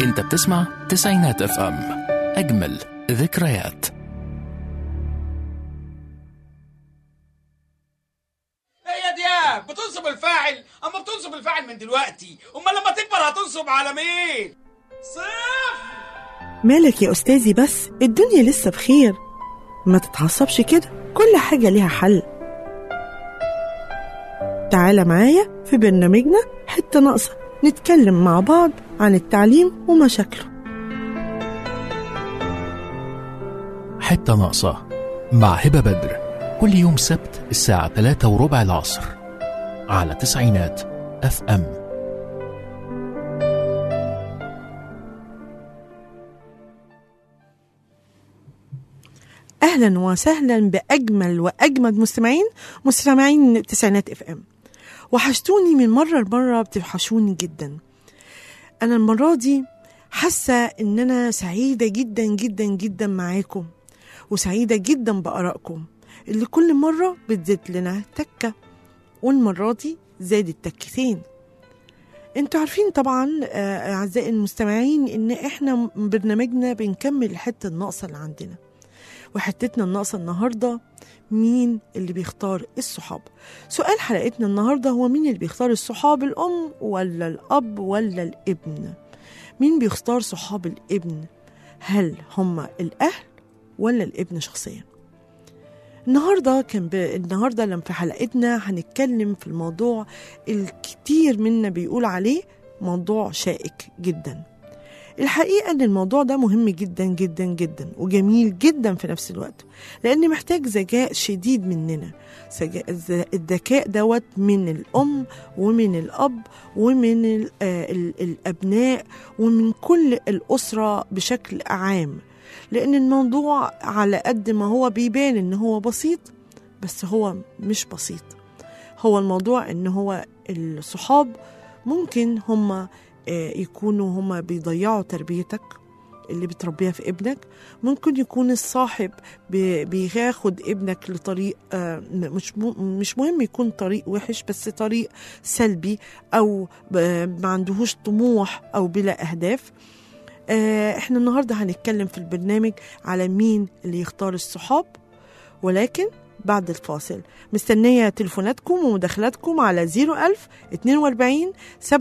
انت بتسمع تسعينات اف ام اجمل ذكريات هي دياب بتنصب الفاعل اما بتنصب الفاعل من دلوقتي امال لما تكبر هتنصب على مين صفر مالك يا أستاذي بس الدنيا لسه بخير ما تتعصبش كده كل حاجة ليها حل تعالى معايا في برنامجنا حتة ناقصة نتكلم مع بعض عن التعليم ومشاكله حتة ناقصة مع هبة بدر كل يوم سبت الساعة 3 وربع العصر على تسعينات اف ام أهلا وسهلا بأجمل وأجمد مستمعين مستمعين تسعينات اف ام وحشتوني من مرة لمرة بتوحشوني جدا أنا المرة دي حاسة إن أنا سعيدة جدا جدا جدا معاكم وسعيدة جدا بآرائكم اللي كل مرة بتزيد لنا تكة والمرة دي زادت تكتين انتوا عارفين طبعا آه، أعزائي المستمعين إن إحنا برنامجنا بنكمل الحتة الناقصة اللي عندنا وحتتنا الناقصة النهاردة مين اللي بيختار الصحاب سؤال حلقتنا النهاردة هو مين اللي بيختار الصحاب الأم ولا الأب ولا الابن مين بيختار صحاب الابن هل هم الأهل ولا الابن شخصيا النهاردة كان ب... النهاردة لما في حلقتنا هنتكلم في الموضوع الكتير منا بيقول عليه موضوع شائك جداً الحقيقة إن الموضوع ده مهم جدا جدا جدا وجميل جدا في نفس الوقت لأن محتاج ذكاء شديد مننا سجا- الذ- الذكاء دوت من الأم ومن الأب ومن ال- آه ال- الأبناء ومن كل الأسرة بشكل عام لأن الموضوع على قد ما هو بيبان إن هو بسيط بس هو مش بسيط هو الموضوع إن هو الصحاب ممكن هما آه، يكونوا هما بيضيعوا تربيتك اللي بتربيها في ابنك ممكن يكون الصاحب بي- بياخد ابنك لطريق آه، م- مش م- مش مهم يكون طريق وحش بس طريق سلبي او ب- ما عندهوش طموح او بلا اهداف آه، احنا النهارده هنتكلم في البرنامج على مين اللي يختار الصحاب ولكن بعد الفاصل مستنية تليفوناتكم ومداخلاتكم على 01000 42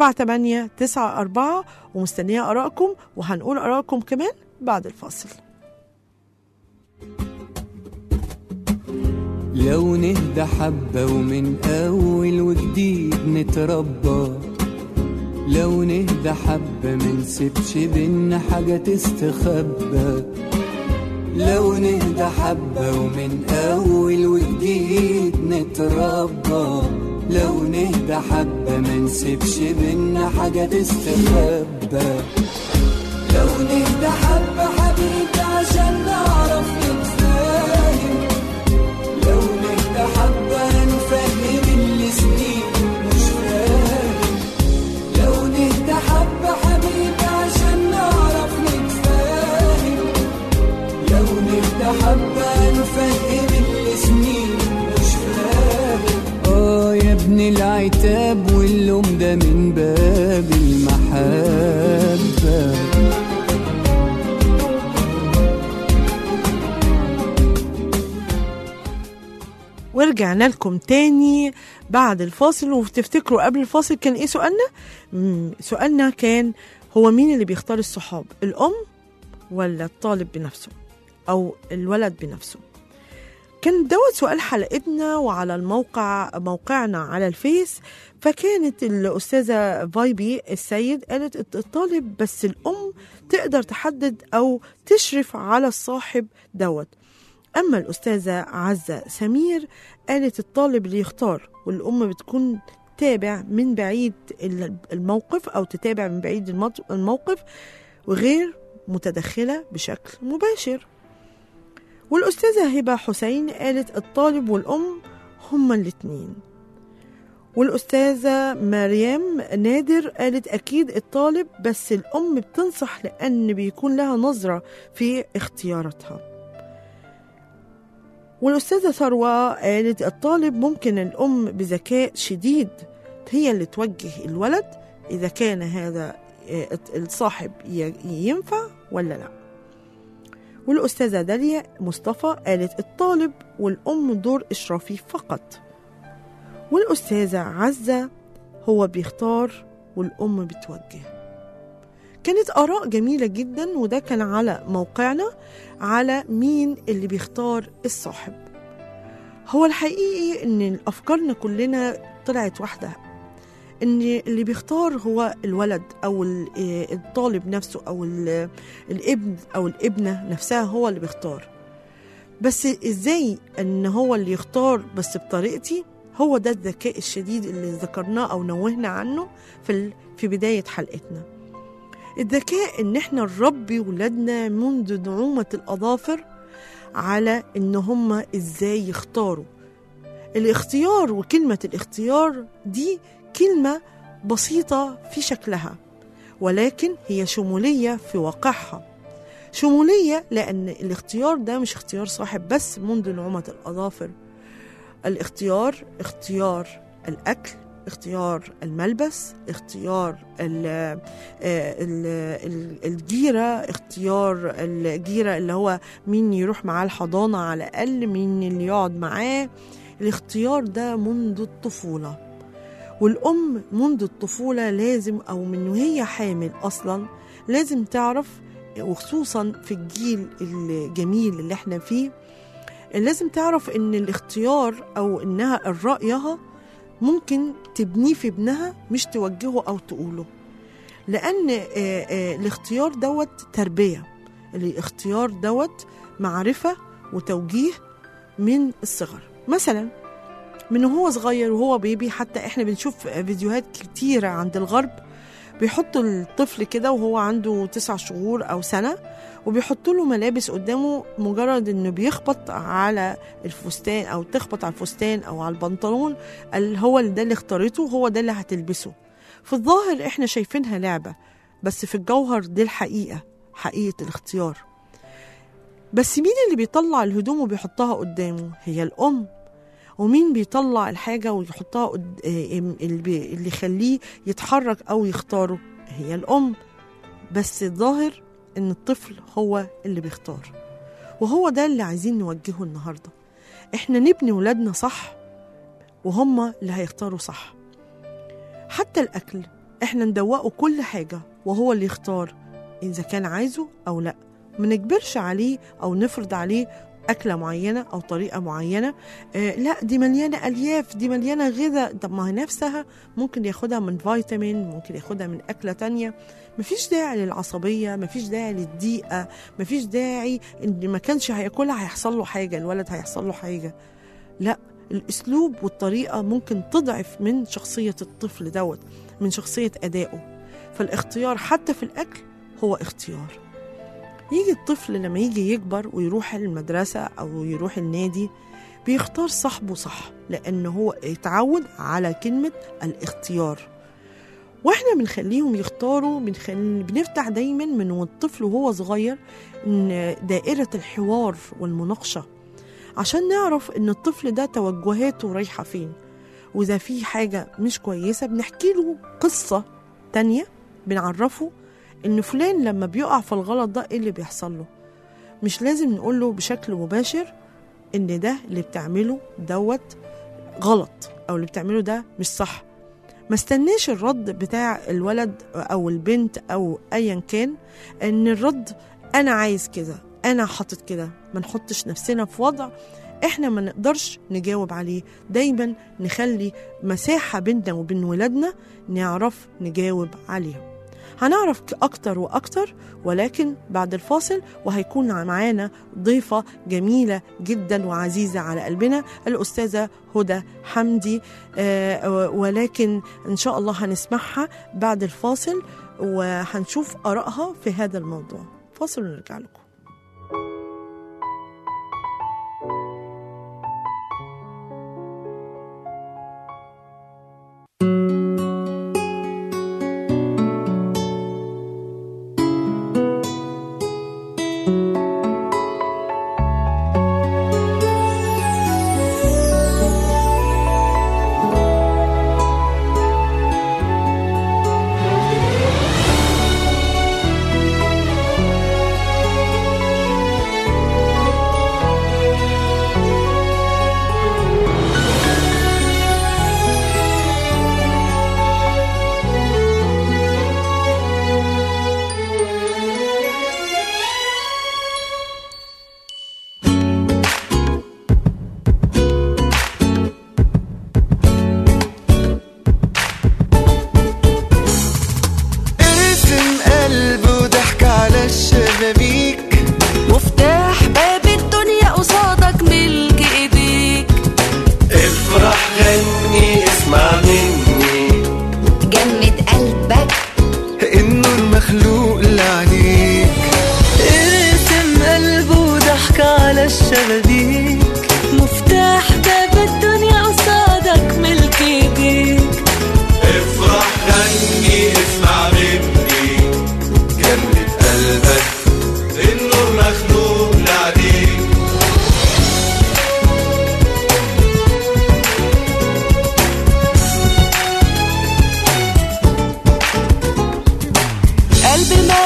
78 94 ومستنية آرائكم وهنقول آرائكم كمان بعد الفاصل لو نهدى حبة ومن أول وجديد نتربى لو نهدى حبة منسيبش بينا حاجة تستخبى لو نهدى حبة ومن أول وجديد نتربى لو نهدى حبة منسيبش بينا حاجة تستخبى لو نهدى حبة حبيبي عشان نعرف نتفاهم لو نهدى حبة نفهم اللي سنين مش فاهم لو نهدى حبة حبيبي عشان نعرف نتفاهم لو نهدى حبة نفهم اللي سنين مش فاهم اه يا ابن العتاب واللوم ده من باب المحبة ورجعنا لكم تاني بعد الفاصل وتفتكروا قبل الفاصل كان ايه سؤالنا؟ مم، سؤالنا كان هو مين اللي بيختار الصحاب؟ الأم ولا الطالب بنفسه؟ أو الولد بنفسه؟ كان دوت سؤال حلقتنا وعلى الموقع موقعنا على الفيس فكانت الأستاذة فايبي السيد قالت الطالب بس الأم تقدر تحدد أو تشرف على الصاحب دوت أما الأستاذة عزة سمير قالت الطالب اللي يختار والأم بتكون تابع من بعيد الموقف أو تتابع من بعيد المط- الموقف وغير متدخلة بشكل مباشر والأستاذة هبة حسين قالت الطالب والأم هما الاتنين والأستاذة مريم نادر قالت أكيد الطالب بس الأم بتنصح لأن بيكون لها نظرة في اختياراتها والأستاذة ثروة قالت الطالب ممكن الأم بذكاء شديد هي اللي توجه الولد إذا كان هذا آه، الصاحب ي- ينفع ولا لا والأستاذة داليا مصطفى قالت الطالب والأم دور إشرافي فقط والأستاذة عزة هو بيختار والأم بتوجه كانت آراء جميلة جدا وده كان على موقعنا على مين اللي بيختار الصاحب هو الحقيقي ان افكارنا كلنا طلعت واحده ان اللي بيختار هو الولد او ال- آه، الطالب نفسه او ال- الابن او الابنه نفسها هو اللي بيختار بس ازاي ان هو اللي يختار بس بطريقتي هو ده الذكاء الشديد اللي ذكرناه او نوهنا عنه في ال- في بدايه حلقتنا الذكاء ان احنا نربي ولادنا منذ نعومه الاظافر على ان هم ازاي يختاروا الاختيار وكلمة الاختيار دي كلمة بسيطة في شكلها ولكن هي شمولية في واقعها شمولية لأن الاختيار ده مش اختيار صاحب بس منذ نعومة الأظافر الاختيار اختيار الأكل اختيار الملبس اختيار ال- آه، ال- ال- الجيرة اختيار الجيرة اللي هو مين يروح معاه الحضانة على الأقل مين اللي يقعد معاه الاختيار ده منذ الطفولة والأم منذ الطفولة لازم أو من وهي حامل أصلا لازم تعرف وخصوصا في الجيل الجميل اللي احنا فيه لازم تعرف ان الاختيار او انها رأيها ممكن تبنيه في ابنها مش توجهه او تقوله لان آه، آه، الاختيار دوت تربيه الاختيار دوت معرفه وتوجيه من الصغر مثلا من هو صغير وهو بيبي حتى احنا بنشوف فيديوهات كتيرة عند الغرب بيحطوا الطفل كده وهو عنده تسع شهور أو سنة وبيحطوا له ملابس قدامه مجرد انه بيخبط على الفستان او تخبط على الفستان او على البنطلون اللي هو ده اللي اختارته هو ده اللي هتلبسه في الظاهر احنا شايفينها لعبة بس في الجوهر دي الحقيقة حقيقة الاختيار بس مين اللي بيطلع الهدوم وبيحطها قدامه هي الأم ومين بيطلع الحاجة ويحطها قد... آه، اللي بي- اللي يخليه يتحرك أو يختاره هي الأم بس الظاهر إن الطفل هو اللي بيختار وهو ده اللي عايزين نوجهه النهاردة إحنا نبني ولادنا صح وهم اللي هيختاروا صح حتى الأكل إحنا ندوقه كل حاجة وهو اللي يختار إذا كان عايزه أو لأ ما نجبرش عليه أو نفرض عليه أكلة معينة أو طريقة معينة آه لا دي مليانة ألياف دي مليانة غذاء طب ما هي نفسها ممكن ياخدها من فيتامين ممكن ياخدها من أكلة تانية مفيش داعي للعصبية مفيش داعي للضيقة مفيش داعي إن ما كانش هياكلها هيحصل له حاجة الولد هيحصل له حاجة لا الأسلوب والطريقة ممكن تضعف من شخصية الطفل دوت من شخصية أدائه فالاختيار حتى في الأكل هو اختيار يجي الطفل لما يجي يكبر ويروح المدرسة أو يروح النادي بيختار صاحبه صح لأن هو اتعود على كلمة الاختيار واحنا بنخليهم يختاروا بنخلي بنفتح دايما من والطفل وهو صغير ان دائرة الحوار والمناقشة عشان نعرف ان الطفل ده توجهاته رايحة فين واذا في حاجة مش كويسة بنحكي له قصة تانية بنعرفه ان فلان لما بيقع في الغلط ده ايه اللي بيحصل له مش لازم نقول له بشكل مباشر ان ده اللي بتعمله دوت غلط او اللي بتعمله ده مش صح ما استناش الرد بتاع الولد او البنت او ايا كان ان الرد انا عايز كده انا حاطط كده ما نحطش نفسنا في وضع احنا ما نقدرش نجاوب عليه دايما نخلي مساحة بيننا وبين ولادنا نعرف نجاوب عليهم هنعرف أكتر وأكتر ولكن بعد الفاصل وهيكون معانا ضيفة جميلة جدا وعزيزة على قلبنا الأستاذة هدى حمدي آه، ولكن إن شاء الله هنسمعها بعد الفاصل وهنشوف آرائها في هذا الموضوع فاصل ونرجع لكم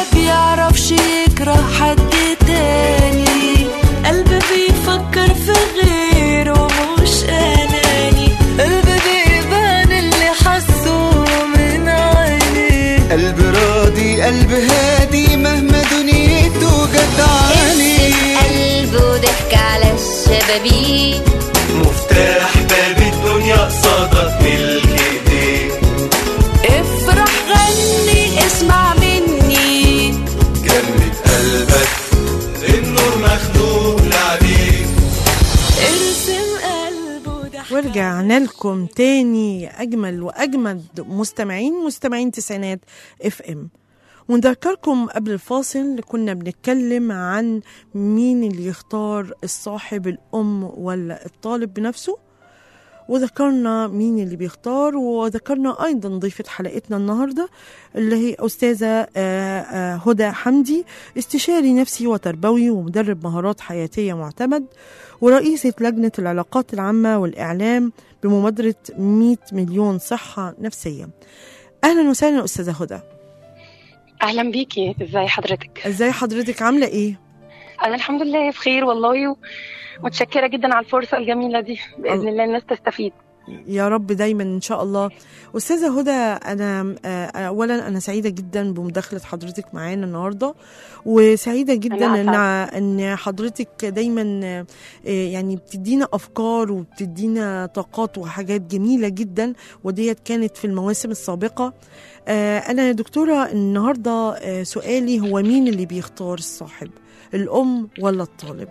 بيعرفش يكره حد تاني قلب بيفكر في غيره مش اناني قلب بيبان اللي حسه من عينيه قلب راضي قلب هادي مهما دنيته جدعاني قلبه ضحك على الشبابيك مفتاح باب الدنيا قصادك ملك ايديك افرح غني اسمع مني جمد قلبك النور مخلوق لعبيك ارسم قلبه ضحك ورجعنا لكم تاني أجمل وأجمد مستمعين مستمعين تسعينات اف ام ونذكركم قبل الفاصل كنا بنتكلم عن مين اللي يختار الصاحب الأم ولا الطالب بنفسه وذكرنا مين اللي بيختار وذكرنا أيضا ضيفة حلقتنا النهاردة اللي هي أستاذة آه، آه، هدى حمدي استشاري نفسي وتربوي ومدرب مهارات حياتية معتمد ورئيسة لجنة العلاقات العامة والإعلام بمبادرة 100 مليون صحة نفسية أهلا وسهلا أستاذة هدى اهلا بيكي ازاي حضرتك ازاي حضرتك عاملة ايه؟ انا الحمد لله بخير والله ومتشكره جدا على الفرصه الجميله دي باذن الله الناس تستفيد يا رب دايما ان شاء الله استاذه هدى انا آه، اولا انا سعيده جدا بمداخله حضرتك معانا النهارده وسعيده جدا ان أنا ان حضرتك دايما آه، يعني بتدينا افكار وبتدينا طاقات وحاجات جميله جدا وديت كانت في المواسم السابقه آه، انا يا دكتوره النهارده آه، سؤالي هو مين اللي بيختار الصاحب الام ولا الطالب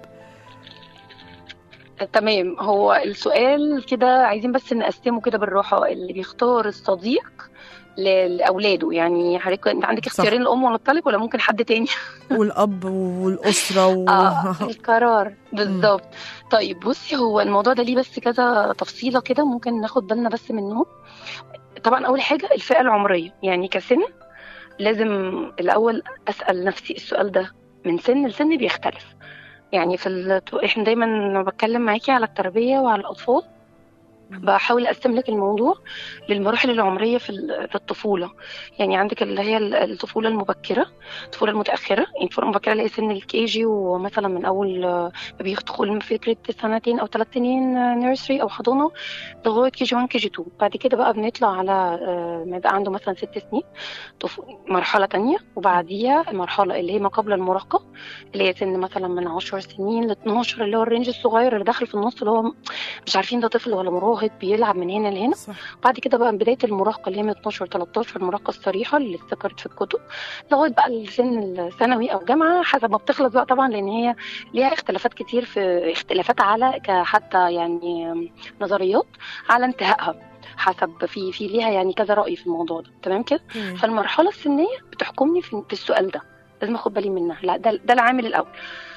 تمام هو السؤال كده عايزين بس نقسمه كده بالراحه اللي بيختار الصديق ل- لاولاده يعني حضرتك انت عندك صح. اختيارين الام ولا الطالب ولا ممكن حد تاني والاب والاسره و... اه القرار بالظبط طيب بصي هو الموضوع ده ليه بس كذا تفصيله كده ممكن ناخد بالنا بس منهم طبعا اول حاجه الفئه العمريه يعني كسن لازم الاول اسال نفسي السؤال ده من سن لسن بيختلف يعني في ال... احنا دايما لما بتكلم معاكي على التربيه وعلى الاطفال بحاول اقسم لك الموضوع للمراحل العمريه في ال- في الطفوله يعني عندك اللي هي ال- الطفوله المبكره الطفوله المتاخره يعني الطفوله المبكره اللي هي سن الكي جي ومثلا من اول آه، ما بيدخل من فكره سنتين او ثلاث سنين نيرسري او حضانه لغايه كي جي 1 كي جي 2 بعد كده بقى بنطلع على آه، ما يبقى عنده مثلا ست سنين طف- مرحله تانية وبعديها المرحله اللي هي ما قبل المراهقه اللي هي سن مثلا من 10 سنين ل 12 اللي هو الرينج الصغير اللي داخل في النص اللي هو مش عارفين ده طفل ولا مراهق بيلعب من هنا لهنا صح بعد كده بقى بدايه المراهقه اللي هي من 12 13 المراهقه الصريحه اللي ذكرت في الكتب لغايه بقى السن الثانوي او جامعه حسب ما بتخلص بقى طبعا لان هي ليها اختلافات كتير في اختلافات على كحتى يعني نظريات على انتهائها حسب في في ليها يعني كذا راي في الموضوع ده تمام كده تمام. فالمرحله السنيه بتحكمني في, في السؤال ده لازم اخد بالي منها لا ده ده العامل الاول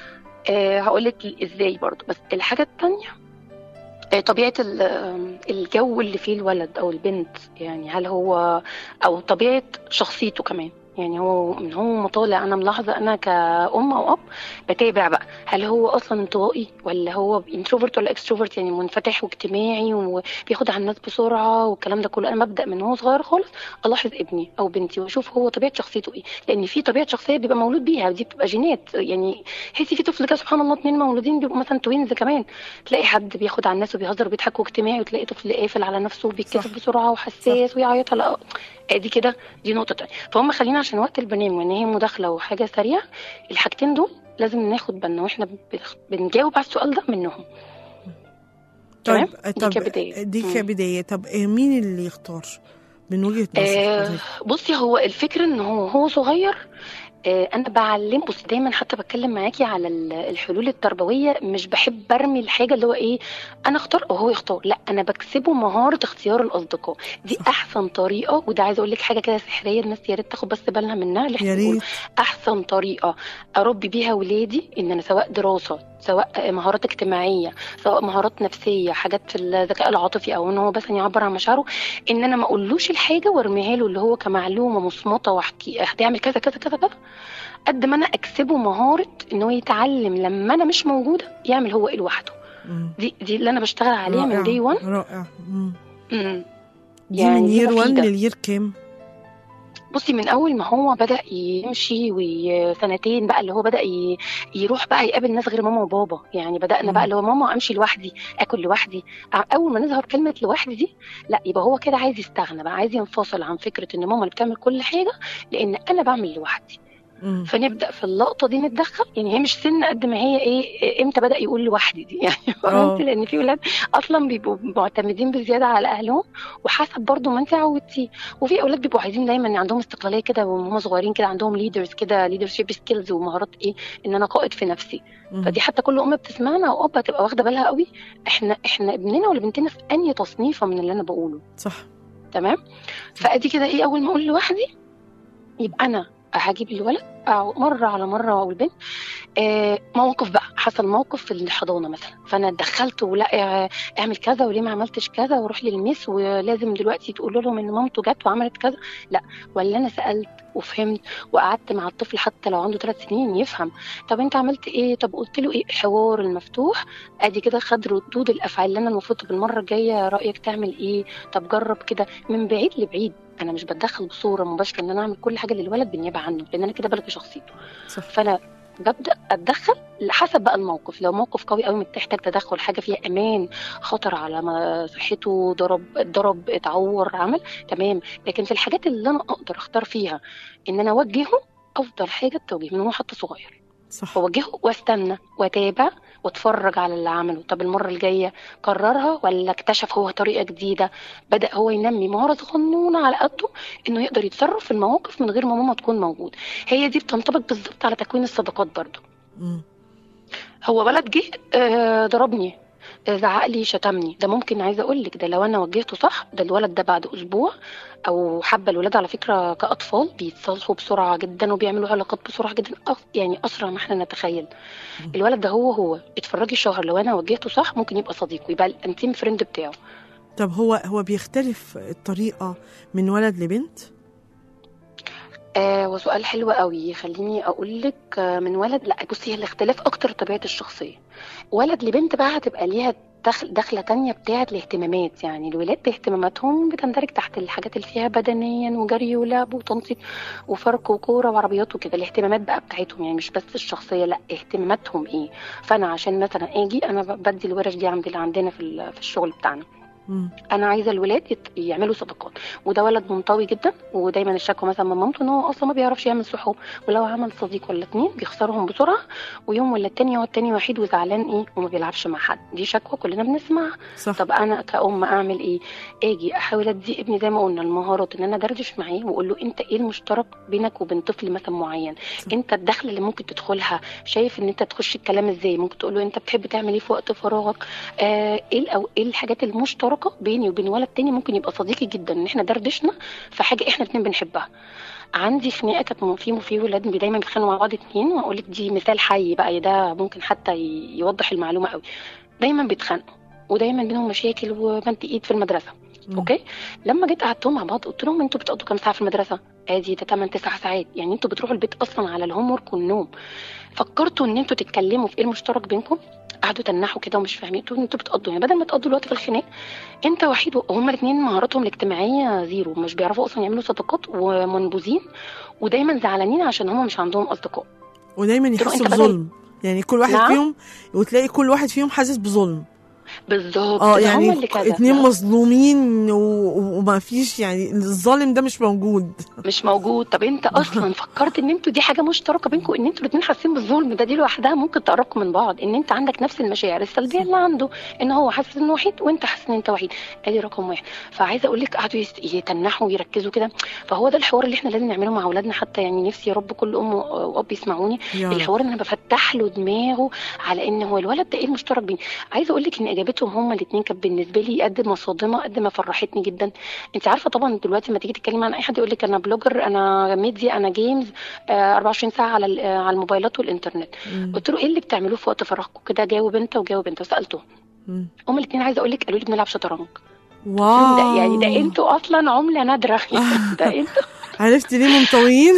أه هقول لك ازاي برضو بس الحاجه الثانيه آه، طبيعة ال- آم، الجو اللي فيه الولد أو البنت يعني هل هو أو طبيعة شخصيته كمان يعني هو من هو مطالع أنا ملاحظة أنا كأم أو أب بتابع بقى هل هو أصلا انطوائي ولا هو انتروفرت ولا اكستروفرت يعني منفتح واجتماعي وبياخد على الناس بسرعة والكلام ده كله أنا ببدأ من هو صغير خالص ألاحظ ابني أو بنتي وأشوف هو طبيعة شخصيته إيه لأن في طبيعة شخصية بيبقى مولود بيها ودي بتبقى جينات يعني تحسي في طفل كده سبحان الله اتنين مولودين بيبقوا مثلا توينز كمان تلاقي حد بياخد على الناس وبيهزر وبيضحك واجتماعي وتلاقي طفل قافل على نفسه وبيتكسف صح. بسرعه وحساس ويعيط على ادي كده دي نقطه تانية فهم خلينا عشان وقت البرنامج وان هي مداخله وحاجه سريعه الحاجتين دول لازم ناخد بالنا واحنا بنخ- بنجاوب على السؤال ده منهم طيب تمام؟ دي طب كبداية. دي مم. كبداية طب إيه مين اللي يختار من وجهة نظر آه حضرتك؟ بصي هو الفكرة ان هو هو صغير آه انا بعلم بصي دايما حتى بتكلم معاكي على ال- الحلول التربويه مش بحب برمي الحاجه اللي هو ايه انا اختار او هو يختار لا انا بكسبه مهاره اختيار الاصدقاء دي احسن طريقه وده عايزه اقول لك حاجه كده سحريه الناس يا ريت تاخد بس بالها منها اللي احنا يا بنقوله. ريت احسن طريقه اربي بيها ولادي ان انا سواء دراسه سواء مهارات اجتماعيه سواء مهارات نفسيه حاجات في الذكاء العاطفي او ان هو بس يعبر عن مشاعره ان انا ما اقولوش الحاجه وارميها له اللي هو كمعلومه مصمته واحكي هتعمل كذا كذا كذا كذا قد ما انا اكسبه مهاره ان هو يتعلم لما انا مش موجوده يعمل هو ايه لوحده مم. دي دي اللي انا بشتغل عليها من رائع، دي 1 رائع مم. دي يعني من دي يير 1 مفيدة. للير كام؟ بصي من اول ما هو بدا يمشي وسنتين بقى اللي هو بدا ي... يروح بقى يقابل ناس غير ماما وبابا يعني بدانا مم. بقى اللي هو ماما امشي لوحدي اكل لوحدي ع- اول ما نظهر كلمه لوحدي دي لا يبقى هو كده عايز يستغنى بقى عايز ينفصل عن فكره ان ماما اللي بتعمل كل حاجه لان انا بعمل لوحدي مم. فنبدا في اللقطه دي نتدخل يعني هي مش سن قد ما هي ايه امتى بدا يقول لوحدي دي يعني فهمتي لان في ولاد اصلا بيبقوا معتمدين بزياده على اهلهم وحسب برضو ما انت عودتيه وفي اولاد بيبقوا عايزين دايما عندهم استقلاليه كده وهم صغيرين كده عندهم ليدرز كده ليدرشيب سكيلز ومهارات ايه ان انا قائد في نفسي مم. فدي حتى كل ام بتسمعنا او اب هتبقى واخده بالها قوي احنا احنا ابننا ولا بنتنا في انهي تصنيفه من اللي انا بقوله صح تمام فادي كده ايه اول ما اقول لوحدي يبقى انا هجيب الولد أو مره على مره او البنت آه موقف بقى حصل موقف في الحضانه مثلا فانا اتدخلت ولا آه، اعمل كذا وليه ما عملتش كذا واروح للميس ولازم دلوقتي تقول لهم ان مامته جت وعملت كذا لا ولا انا سالت وفهمت وقعدت مع الطفل حتى لو عنده ثلاث سنين يفهم طب انت عملت ايه طب قلت له ايه الحوار المفتوح ادي كده خد ردود الافعال اللي انا المفروض طب المره الجايه رايك تعمل ايه طب جرب كده من بعيد لبعيد انا مش بتدخل بصوره مباشره ان انا اعمل كل حاجه للولد بالنيابه عنه لان انا كده بلغي شخصيته صح فانا ببدا اتدخل حسب بقى الموقف لو موقف قوي قوي محتاج تدخل حاجه فيها امان خطر على ما صحته ضرب ضرب اتعور عمل تمام لكن في الحاجات اللي انا اقدر اختار فيها ان انا اوجهه افضل حاجه التوجيه من هو حتى صغير صح اوجهه واستنى واتابع واتفرج على اللي عمله طب المره الجايه كررها ولا اكتشف هو طريقه جديده بدا هو ينمي مهاره صغنونه على قده انه يقدر يتصرف في المواقف من غير ما ماما تكون موجود هي دي بتنطبق بالظبط على تكوين الصداقات برضو مم. هو ولد جه آه، ضربني آه، زعق لي شتمني ده ممكن عايزه اقول لك ده لو انا وجهته صح ده الولد ده بعد اسبوع او حبه الولاد على فكره كاطفال بيتصالحوا بسرعه جدا وبيعملوا علاقات بسرعه جدا أف- يعني اسرع ما احنا نتخيل الولد ده هو هو اتفرجي شهر لو انا وجهته صح ممكن يبقى صديقه يبقى الانتيم فريند بتاعه طب هو هو بيختلف الطريقة من ولد لبنت؟ آه وسؤال حلو قوي خليني اقول لك آه من ولد لا بصي هي الاختلاف اكتر طبيعه الشخصيه ولد لبنت بقى هتبقى ليها دخل دخله تانية بتاعه الاهتمامات يعني الولاد اهتماماتهم بتندرج تحت الحاجات اللي فيها بدنيا وجري ولعب وتنطيط وفرق وكوره وعربيات وكده الاهتمامات بقى بتاعتهم يعني مش بس الشخصيه لا اهتماماتهم ايه فانا عشان مثلا اجي انا ب- بدي الورش دي عند عندنا في ال- في الشغل بتاعنا مم. انا عايزه الولاد يت- يعملوا صداقات وده ولد منطوي جدا ودايما الشكوى مثلا من مامته ان هو اصلا ما بيعرفش يعمل صحاب ولو عمل صديق ولا اتنين بيخسرهم بسرعه ويوم ولا التاني يقعد تاني وحيد وزعلان ايه وما بيلعبش مع حد دي شكوى كلنا بنسمعها صح طب انا كأم اعمل ايه اجي احاول ادي ابني زي ما قلنا المهارات ان انا ادردش معاه واقول له انت ايه المشترك بينك وبين طفل مثلا معين صح. انت الدخله اللي ممكن تدخلها شايف ان انت تخش الكلام ازاي ممكن تقول له انت بتحب تعمل ايه في وقت فراغك آه ايه او ايه الحاجات المشتركه بيني وبين ولد تاني ممكن يبقى صديقي جدا ان احنا دردشنا في حاجه احنا اتنين بنحبها عندي خناقه كانت م- في في ولاد دايما بيتخانقوا مع بعض اتنين واقول لك دي مثال حي بقى ده ممكن حتى ي- يوضح المعلومه قوي دايما بيتخانقوا ودايما بينهم مشاكل وبنت ايد في المدرسه مم. اوكي لما جيت قعدتهم مع بعض قلت لهم انتوا بتقضوا كام ساعه في المدرسه ادي ده 8 9 ساعات يعني انتوا بتروحوا البيت اصلا على الهوم ورك والنوم فكرتوا ان انتوا تتكلموا في ايه المشترك بينكم قعدوا تنحوا كده ومش فاهمين قلت لهم انتوا بتقضوا يعني بدل ما تقضوا الوقت في الخناق انت وحيد وهما الاثنين مهاراتهم الاجتماعيه زيرو مش بيعرفوا اصلا يعملوا صداقات ومنبوذين ودايما زعلانين عشان هما مش عندهم اصدقاء ودايما له يحسوا أنت بدل- بظلم يعني كل واحد نعم؟ فيهم وتلاقي كل واحد فيهم حاسس بظلم بالظبط اه ده يعني هما اللي كذا اتنين مظلومين و- وما فيش يعني الظالم ده مش موجود مش موجود طب انت اصلا فكرت ان انتوا دي حاجه مشتركه بينكم ان انتوا الاثنين حاسين بالظلم ده دي لوحدها ممكن تقربكم من بعض ان انت عندك نفس المشاعر السلبيه اللي عنده ان هو حاسس انه وحيد وانت حاسس ان انت وحيد ادي رقم واحد فعايزه اقول لك قعدوا يست- يتنحوا ويركزوا كده فهو ده الحوار اللي احنا لازم نعمله مع اولادنا حتى يعني نفسي يا رب كل ام واب يسمعوني يا رب. الحوار ان انا بفتح له دماغه على ان هو الولد ده ايه المشترك بيني عايزه اقول لك ان اجابتهم هما الاثنين كانت بالنسبه لي قد ما صادمه قد ما فرحتني جدا انت عارفه طبعا دلوقتي لما تيجي تتكلمي عن اي حد يقول لك انا بلوجر انا ميديا انا جيمز آه، 24 ساعه على ال- آه، على الموبايلات والانترنت مم. قلت له ايه اللي بتعملوه في وقت فراغكم كده جاوب انت وجاوب انت سالته مم. هما الاثنين عايزه اقول لك قالوا لي بنلعب شطرنج واو ده يعني ده انتوا اصلا عمله نادره ده انتوا عرفت ليه منطويين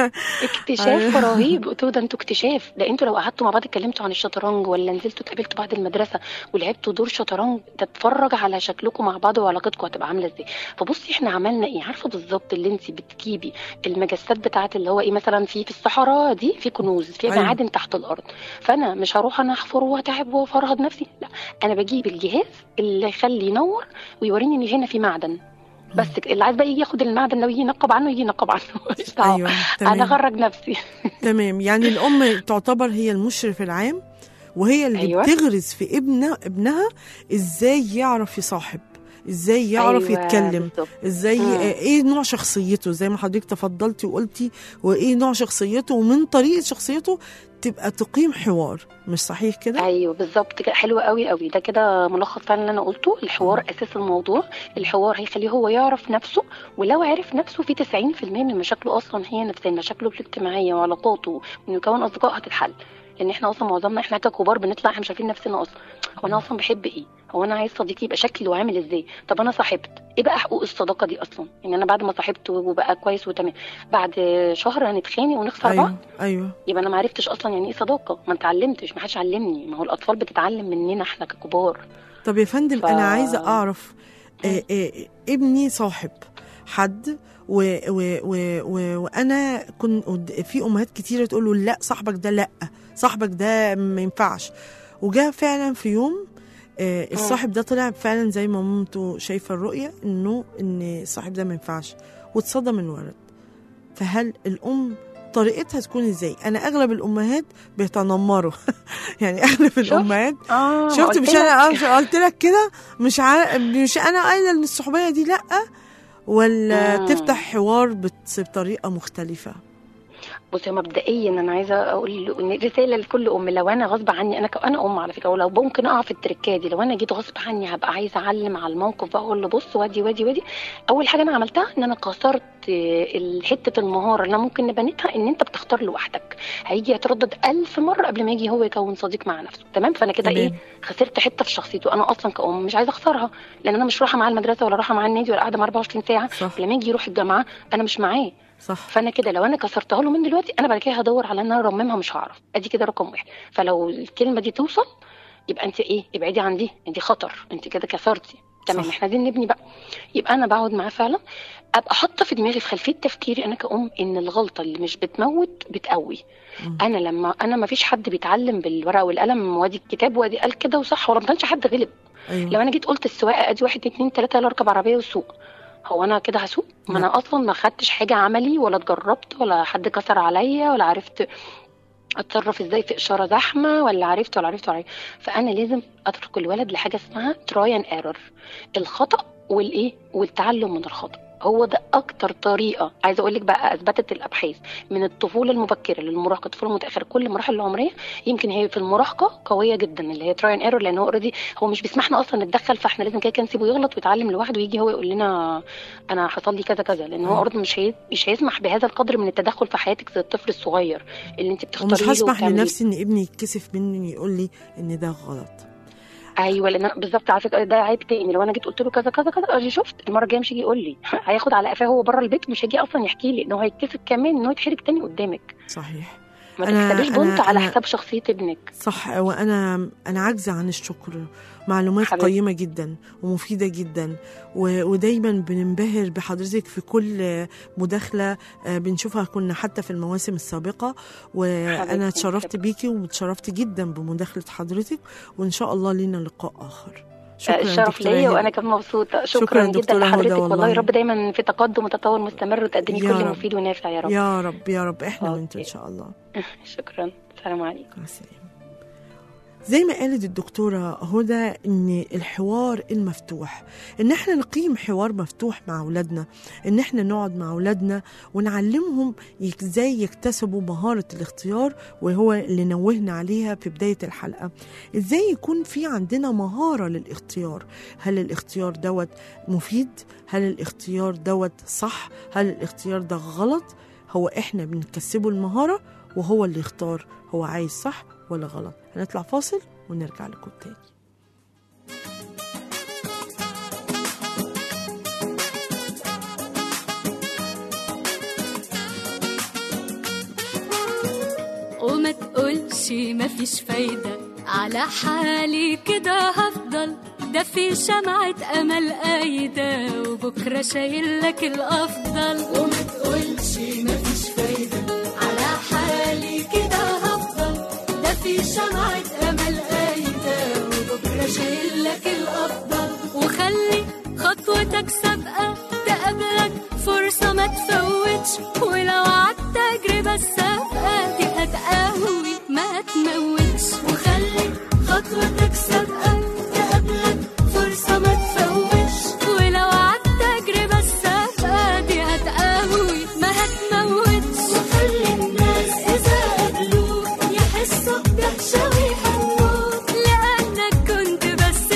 اكتشاف رهيب قلت له ده انتوا اكتشاف ده انتوا لو قعدتوا مع بعض اتكلمتوا عن الشطرنج ولا نزلتوا اتقابلتوا بعد المدرسه ولعبتوا دور شطرنج تتفرج على شكلكم مع بعض وعلاقتكم هتبقى عامله ازاي فبصي احنا عملنا ايه عارفه بالظبط اللي انت بتجيبي المجسات بتاعت اللي هو ايه مثلا في في الصحراء دي في كنوز في أيوة. معادن تحت الارض فانا مش هروح انا احفر واتعب وافرهد نفسي لا انا بجيب الجهاز اللي يخلي ينور ويوريني ان هنا في معدن بس كده. اللي عايز بقى يجي ياخد المعدن لو يجي ينقب عنه يجي ينقب عنه ماليش دعوة. ايوه انا تمام اخرج نفسي تمام يعني الام تعتبر هي المشرف العام وهي اللي أيوة. بتغرس في ابنها ابنها ازاي يعرف يصاحب ازاي يعرف أيوة، يتكلم بالظبط. ازاي مم. ايه نوع شخصيته زي ما حضرتك تفضلتي وقلتي وايه نوع شخصيته ومن طريقه شخصيته تبقى تقيم حوار مش صحيح كده ايوه بالظبط كده حلو قوي قوي ده كده ملخص فعلا اللي انا قلته الحوار اساس الموضوع الحوار هيخليه هو يعرف نفسه ولو عرف نفسه في 90% من مشاكله اصلا هي نفسيه مشاكله الاجتماعيه وعلاقاته وانه يكون اصدقاء هتتحل لان احنا اصلا معظمنا احنا ككبار بنطلع احنا مش عارفين نفسنا اصلا هو انا اصلا بحب ايه هو انا عايز صديقي يبقى شكله عامل ازاي طب انا صاحبت ايه بقى حقوق الصداقه دي اصلا يعني انا بعد ما صاحبت وبقى كويس وتمام بعد شهر هنتخانق ونخسر بعض ايوه ايوه يبقى انا ما عرفتش اصلا يعني ايه صداقه ما اتعلمتش ما حدش علمني ما هو الاطفال بتتعلم مننا احنا ككبار طب يا فندم ف- انا عايزه اعرف آه آه ابني صاحب حد و و و و وانا كنت في امهات كتيره تقول له لا صاحبك ده لا صاحبك ده ما ينفعش وجاء فعلا في يوم آه الصاحب ده طلع فعلا زي ما مامته شايفه الرؤيه انه ان الصاحب ده ما ينفعش واتصدم الولد فهل الام طريقتها تكون ازاي انا اغلب الامهات بيتنمروا يعني اغلب الامهات اه شفت مش انا مش قلت لك كده مش عارف مش انا قايله ان الصحوبيه دي لا ولا مم. تفتح حوار بت- بطريقه مختلفه بصي مبدئيا انا عايزه اقول إن رساله لكل ام لو انا غصب عني انا ك... انا ام على فكره ولو ممكن اقع في التركه دي لو انا جيت غصب عني هبقى عايزه اعلم على الموقف بقى اقول له بص وادي وادي وادي اول حاجه انا عملتها ان انا كسرت آه، حته المهاره اللي أنا ممكن نبنتها ان انت بتختار لوحدك هيجي يتردد ألف مره قبل ما يجي هو يكون صديق مع نفسه تمام فانا كده تمام. ايه خسرت حته في شخصيته انا اصلا كأم مش عايزه اخسرها لان انا مش رايحه معاه المدرسه ولا رايحه معاه النادي ولا قاعده معاه 24 ساعه صح. لما يجي يروح الجامعه انا مش معاه صح فانا كده لو انا كسرتها له من دلوقتي انا بعد كده هدور على ان انا ارممها مش هعرف ادي كده رقم واحد فلو الكلمه دي توصل يبقى انت ايه ابعدي عن دي انت خطر انت كده كسرتي تمام صح. احنا عايزين نبني بقى يبقى انا بقعد معاه فعلا ابقى حاطه في دماغي في خلفيه تفكيري انا كأم ان الغلطه اللي مش بتموت بتقوي مم. انا لما انا ما فيش حد بيتعلم بالورقه والقلم وادي الكتاب وادي قال كده وصح ولا ما كانش حد غلب لو ايوه انا جيت قلت السواقه ادي واحد اتنين تلاته يلا اركب عربيه وسوق هو انا كده هسوق ما انا اصلا ما خدتش حاجه عملي ولا اتجربت ولا حد كسر عليا ولا عرفت اتصرف ازاي في اشاره زحمه ولا عرفت ولا عرفت ولا عرفت فانا لازم اترك الولد لحاجه اسمها تراي اند ايرور الخطا والايه والتعلم من الخطا هو ده اكتر طريقه عايزه اقول لك بقى اثبتت الابحاث من الطفوله المبكره للمراهقه الطفوله المتاخره كل المراحل العمريه يمكن هي في المراهقه قويه جدا اللي هي تراي اند ايرور لان هو اوريدي هو مش بيسمحنا اصلا نتدخل فاحنا لازم كده كده نسيبه يغلط ويتعلم لوحده ويجي هو يقول لنا انا حصل لي كذا كذا لان هو مم. اوريدي مش هي... مش هيسمح بهذا القدر من التدخل في حياتك زي الطفل الصغير اللي انت بتختاريه ومش له هسمح وبتعمليه. لنفسي ان ابني يتكسف مني يقول لي ان ده غلط ايوه لان أنا بالظبط على فكره ده عيب تاني لو انا جيت قلت له كذا كذا كذا اجي شفت المره الجايه مش هيجي يقول لي هياخد على قفاه هو بره البيت مش هيجي اصلا يحكي لي انه هيتكسف كمان انه يتحرج تاني قدامك صحيح ما أنا- تكسبيش بنت أنا- على أنا- حساب شخصيه ابنك صح وانا انا عاجزه عن الشكر معلومات حبيبتي. قيمه جدا ومفيده جدا و- ودايما بننبهر بحضرتك في كل مداخله آه، بنشوفها كنا حتى في المواسم السابقه وانا حبيبتي، اتشرفت حبيبتي. بيكي واتشرفت جدا بمداخله حضرتك وان شاء الله لينا لقاء اخر شكرا الشرف دكتورة ليا هبة. وانا كمان مبسوطه شكرا, شكراً جدا دكتورة هدى لحضرتك والله. والله يا رب دايما في تقدم وتطور مستمر وتقدمي يا كل رب. مفيد ونافع يا رب يا رب يا رب احنا أوكي. وانتوا ان شاء الله شكرا السلام عليكم مع السلامة زي ما قالت الدكتورة هدى ان الحوار المفتوح ان احنا نقيم حوار مفتوح مع اولادنا ان احنا نقعد مع اولادنا ونعلمهم يك- ازاي يكتسبوا مهارة الاختيار وهو اللي نوهنا عليها في بداية الحلقة ازاي يكون في عندنا مهارة للاختيار هل الاختيار دوت مفيد هل الاختيار دوت صح هل الاختيار ده غلط هو احنا بنكسبه المهارة وهو اللي يختار هو عايز صح ولا غلط هنطلع فاصل ونرجع لكم تاني تقولش مفيش فايدة على حالي كده هفضل ده في شمعة أمل قايدة وبكرة شايل لك الأفضل وما تقولش مفيش فايدة على حالي كده هفضل ده في شمعة أمل قايدة وبكرة شايل لك الأفضل وخلي خطوتك سابقة تقابلك فرصة ما تفوتش ولو عدت تجربة السابقة دي هتقوي ما تموتش وخلي خطوتك سابقة تقابلك فرصة ما تفوتش ولو عدت تجربة السابقة دي هتقوي ما هتموتش وخلي الناس إذا قابلوك يحسوا بدهشة ويهنوك لأنك كنت بس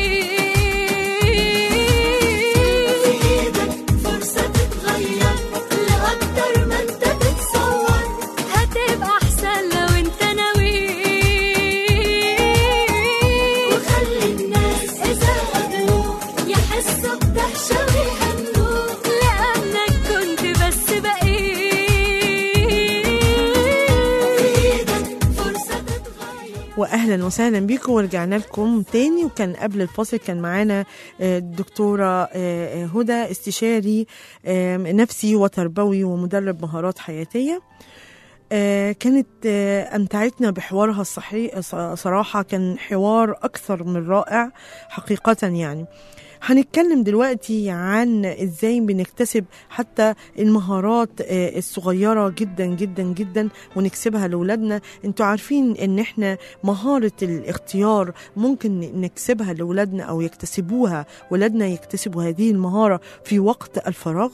بقيت في إيدك فرصة تتغير لأكتر ما أنت تتصور هتبقى أحسن لو أنت ناوي وخلي الناس إذا قابلوك يحسوا بدهشة ويهنوك لأنك كنت بس بقيت في إيدك فرصة تتغير واهلا وسهلا بيكم ورجعنا لكم تاني وكان قبل الفاصل كان معانا آه، الدكتوره آه، آه، هدى استشاري آه، نفسي وتربوي ومدرب مهارات حياتيه آه، كانت آه، امتعتنا بحوارها الصحي ص- صراحه كان حوار اكثر من رائع حقيقه يعني هنتكلم دلوقتي عن ازاي بنكتسب حتى المهارات آه، الصغيره جدا جدا جدا ونكسبها لاولادنا انتوا عارفين ان احنا مهاره الاختيار ممكن نكسبها لاولادنا او يكتسبوها ولادنا يكتسبوا هذه المهاره في وقت الفراغ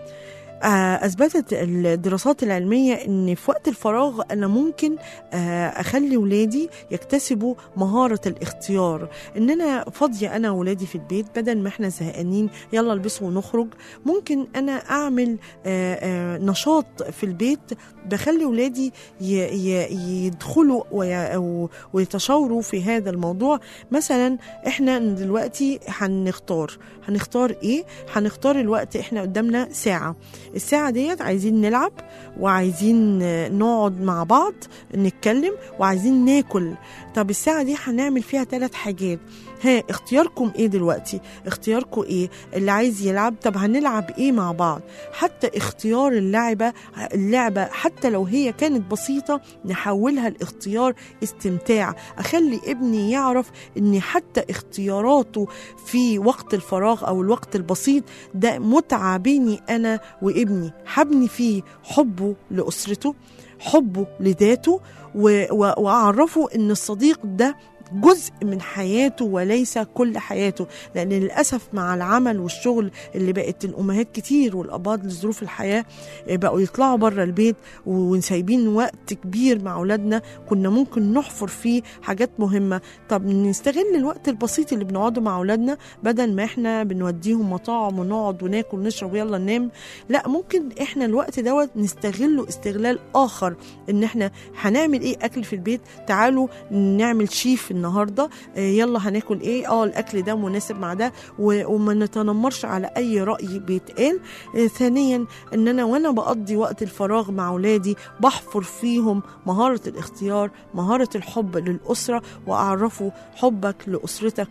آه، اثبتت الدراسات العلميه ان في وقت الفراغ انا ممكن آه، اخلي ولادي يكتسبوا مهاره الاختيار ان انا فاضيه انا وولادي في البيت بدل ما احنا زهقانين يلا البسوا ونخرج ممكن انا اعمل آه، آه، نشاط في البيت بخلي ولادي ي- ي- يدخلوا وي- و- ويتشاوروا في هذا الموضوع مثلا احنا دلوقتي هنختار هنختار ايه هنختار الوقت احنا قدامنا ساعه الساعة ديت عايزين نلعب وعايزين آه، نقعد مع بعض نتكلم وعايزين ناكل طب الساعة دي هنعمل فيها ثلاث حاجات ها اختياركم ايه دلوقتي اختياركم ايه اللي عايز يلعب طب هنلعب ايه مع بعض حتى اختيار اللعبة اللعبة حتى لو هي كانت بسيطة نحولها لاختيار استمتاع اخلي ابني يعرف ان حتى اختياراته في وقت الفراغ او الوقت البسيط ده متعة بيني انا وابني حبني فيه حبه لاسرته حبه لذاته و- و- واعرفه ان الصديق ده جزء من حياته وليس كل حياته لان للاسف مع العمل والشغل اللي بقت الامهات كتير والاباء لظروف الحياه بقوا يطلعوا بره البيت وسايبين وقت كبير مع اولادنا كنا ممكن نحفر فيه حاجات مهمه طب نستغل الوقت البسيط اللي بنقعده مع اولادنا بدل ما احنا بنوديهم مطاعم ونقعد وناكل ونشرب ويلا ننام لا ممكن احنا الوقت دوت نستغله استغلال اخر ان احنا هنعمل ايه اكل في البيت تعالوا نعمل شيف النهارده آه، يلا هناكل ايه اه الاكل ده مناسب مع ده و- وما نتنمرش على اي راي بيتقال آه، ثانيا ان انا وانا بقضي وقت الفراغ مع اولادي بحفر فيهم مهاره الاختيار مهاره الحب للاسره واعرفه حبك لاسرتك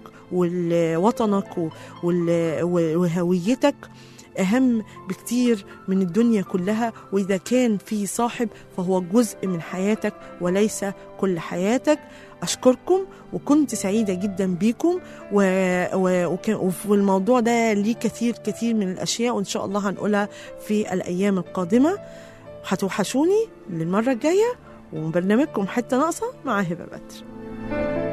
ولوطنك و- وال- و- وهويتك أهم بكتير من الدنيا كلها وإذا كان في صاحب فهو جزء من حياتك وليس كل حياتك أشكركم وكنت سعيدة جدا بيكم و... و... وك... والموضوع ده ليه كثير كثير من الأشياء وإن شاء الله هنقولها في الأيام القادمة هتوحشوني للمرة الجاية وبرنامجكم حتة ناقصة مع هبة بدر